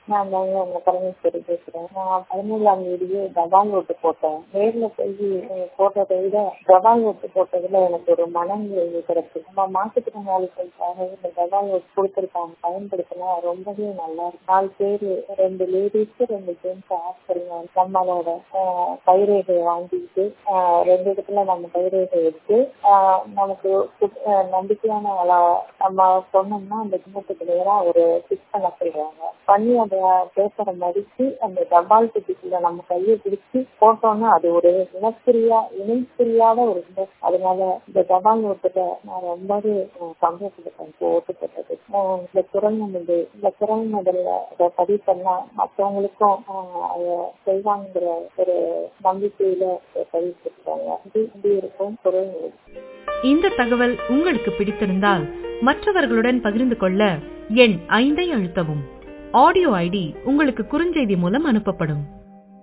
நான் தாங்க உங்க பரமேஸ்வரி பேசுறேன் நான் பதினேழாம் தேதியே தபால் ஓட்டு போட்டேன் நேர்ல போய் அஹ், போட்டதை விட தபால் ஓட்டு போட்டதுல எனக்கு ஒரு மனம் நிறைவு கிடைச்சு நம்ம மாற்றுத்திறனாளிகளுக்காக இந்த தபால் ஓட்டு கொடுத்திருக்காங்க பயன்படுத்தினா ரொம்பவே நல்லா இருக்கு நாலு பேரு ரெண்டு லேடிஸ் ரெண்டு ஜென்ஸ் ஆட் பண்ணுவாங்க நம்மளோட அஹ், கைரேகையை வாங்கிட்டு அஹ், ரெண்டு இடத்துல நம்ம கைரேகை எடுத்து அஹ், நமக்கு கு- அஹ், நம்பிக்கையான ஆளா நம்ம சொன்னோம்னா அந்த குடும்பத்துக்கு நேரா ஒரு பிக்ஸ் பண்ண சொல்றாங்க பண்ணி அந்த பேப்பரை மடிச்சு அந்த தபால் பெட்டிக்குள்ள நம்ம கையை பிடிச்சு போட்டோம்னா அது ஒரு இனப்பிரியா இணைப்பிரியாத ஒரு இது அதனால இந்த தபால் ஓட்டுல நான் ரொம்பவே அஹ், சந்தோஷப்பட்டேன் இப்போ ஓட்டு போட்டது அஹ், இந்த குரல் நமது இந்த குரல் முதல்ல அதை பதிவு பண்ணா மற்றவங்களுக்கும் அஹ், அதை செய்வாங்கிற ஒரு நம்பிக்கையில இதை பதிவு செஞ்சுட்டாங்க இது இப்படி இருக்கும் குரல் நமது இந்த தகவல் உங்களுக்கு பிடித்திருந்தால் மற்றவர்களுடன் பகிர்ந்து கொள்ள எண் ஐந்தை அழுத்தவும் ஆடியோ ஐடி உங்களுக்கு குறுஞ்செய்தி மூலம் அனுப்பப்படும்